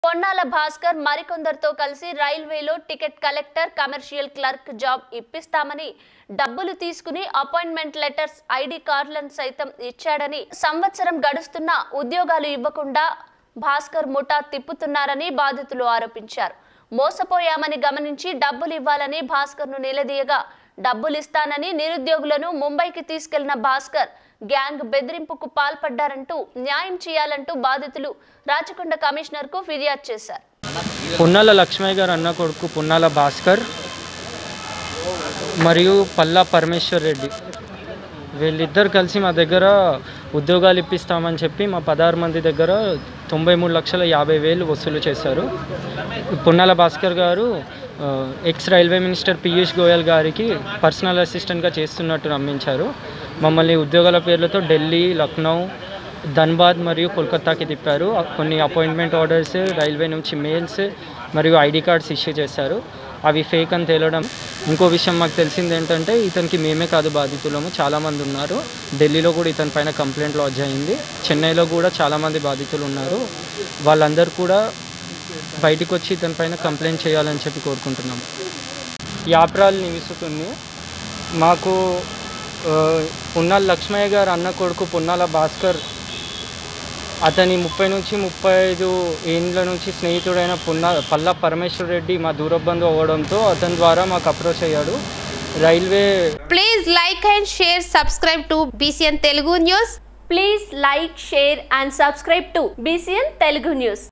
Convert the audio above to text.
పొన్నాల భాస్కర్ మరికొందరితో కలిసి రైల్వేలో ticket collector commercial clerk job ఇప్పిస్తామని డబ్బులు తీసుకుని అపాయింట్మెంట్ లెటర్స్ ఐడి కార్డులను సైతం ఇచ్చాడని సంవత్సరం గడుస్తున్నా ఉద్యోగాలు ఇవ్వకుండా భాస్కర్ ముఠా తిప్పుతున్నారని బాధితులు ఆరోపించారు మోసపోయామని గమనించి డబ్బులు ఇవ్వాలని భాస్కర్ను నిలదీయగా డబ్బులు ఇస్తానని నిరుద్యోగులను ముంబైకి తీసుకెళ్లిన భాస్కర్ గ్యాంగ్ బెదిరింపుకు పాల్పడ్డారంటూ న్యాయం చేయాలంటూ బాధితులు రాచకొండ కమిషనర్కు ఫిర్యాదు చేశారు పున్నాల లక్ష్మయ్య గారు అన్న కొడుకు పున్నాల భాస్కర్ మరియు పల్లా పరమేశ్వర్ రెడ్డి వీళ్ళిద్దరు కలిసి మా దగ్గర ఉద్యోగాలు ఇప్పిస్తామని చెప్పి మా పదహారు మంది దగ్గర తొంభై మూడు లక్షల యాభై వేలు వసూలు చేశారు పున్నాల భాస్కర్ గారు ఆ, ex railway minister Piyush Goyal గారికి పర్సనల్ అసిస్టెంట్గా చేస్తున్నట్టు నమ్మించారు మమ్మల్ని ఉద్యోగాల పేర్లతో ఢిల్లీ లక్నో ధన్బాద్ మరియు కోల్కతాకి తిప్పారు ఆ కొన్ని అపాయింట్మెంట్ ఆర్డర్స్ రైల్వే నుంచి మెయిల్స్ మరియు ఐడి కార్డ్స్ ఇష్యూ చేశారు అవి ఫేక్ అని తేలడం ఇంకో విషయం మాకు తెలిసింది ఏంటంటే ఇతనికి మేమే కాదు బాధితులము చాలామంది ఉన్నారు ఢిల్లీలో కూడా ఇతని పైన కంప్లైంట్ లాడ్జ్ అయింది చెన్నైలో కూడా చాలామంది బాధితులు ఉన్నారు వాళ్ళందరూ కూడా బయటికి వచ్చి ఇతని పైన కంప్లైంట్ చేయాలని చెప్పి కోరుకుంటున్నాము యాప్రాల్ నివసిస్తుంది మాకు ఆ, పున్నాల లక్ష్మయ్య గారు అన్న కొడుకు పున్నాల భాస్కర్ అతని ముప్పై నుంచి ముప్పై ఐదు ఏండ్ల నుంచి స్నేహితుడైన పున్నా పల్లా పరమేశ్వర్ రెడ్డి మా దూరబంధు అవ్వడంతో అతని ద్వారా మాకు అప్రోచ్ అయ్యాడు railway Please like and share, subscribe to BCN Telugu News. Please like share and subscribe to BCN Telugu news